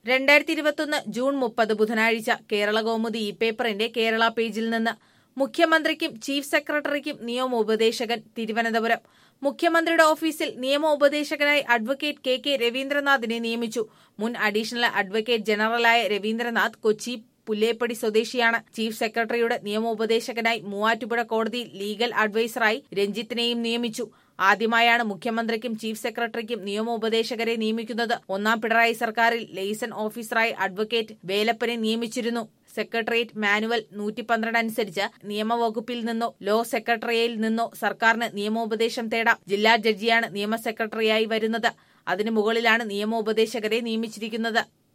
രണ്ടായിരത്തി ഇരുപത്തൊന്ന് ജൂൺ മുപ്പത് ബുധനാഴ്ച കേരള കൗമുദി ഇ പേപ്പറിന്റെ കേരള പേജിൽ നിന്ന് മുഖ്യമന്ത്രിക്കും ചീഫ് സെക്രട്ടറിക്കും നിയമോപദേശകൻ തിരുവനന്തപുരം മുഖ്യമന്ത്രിയുടെ ഓഫീസിൽ നിയമോപദേശകനായി അഡ്വക്കേറ്റ് കെ കെ രവീന്ദ്രനാഥിനെ നിയമിച്ചു മുൻ അഡീഷണൽ അഡ്വക്കേറ്റ് ജനറലായ രവീന്ദ്രനാഥ് കൊച്ചി പുല്ലേപ്പടി സ്വദേശിയാണ് ചീഫ് സെക്രട്ടറിയുടെ നിയമോപദേശകനായി മൂവാറ്റുപുഴ കോടതിയിൽ ലീഗൽ അഡ്വൈസറായി രഞ്ജിത്തിനെയും നിയമിച്ചു ആദ്യമായാണ് മുഖ്യമന്ത്രിക്കും ചീഫ് സെക്രട്ടറിക്കും നിയമോപദേശകരെ നിയമിക്കുന്നത് ഒന്നാം പിണറായി സർക്കാരിൽ ലെയ്സൺ ഓഫീസറായി അഡ്വക്കേറ്റ് വേലപ്പനെ നിയമിച്ചിരുന്നു സെക്രട്ടേറിയറ്റ് മാനുവൽ നൂറ്റി പന്ത്രണ്ട് അനുസരിച്ച് നിയമവകുപ്പിൽ നിന്നോ ലോ സെക്രട്ടറിയിൽ നിന്നോ സർക്കാരിന് നിയമോപദേശം തേടാം ജില്ലാ ജഡ്ജിയാണ് നിയമ സെക്രട്ടറിയായി വരുന്നത് അതിനു മുകളിലാണ് നിയമോപദേശകരെ നിയമിച്ചിരിക്കുന്നത്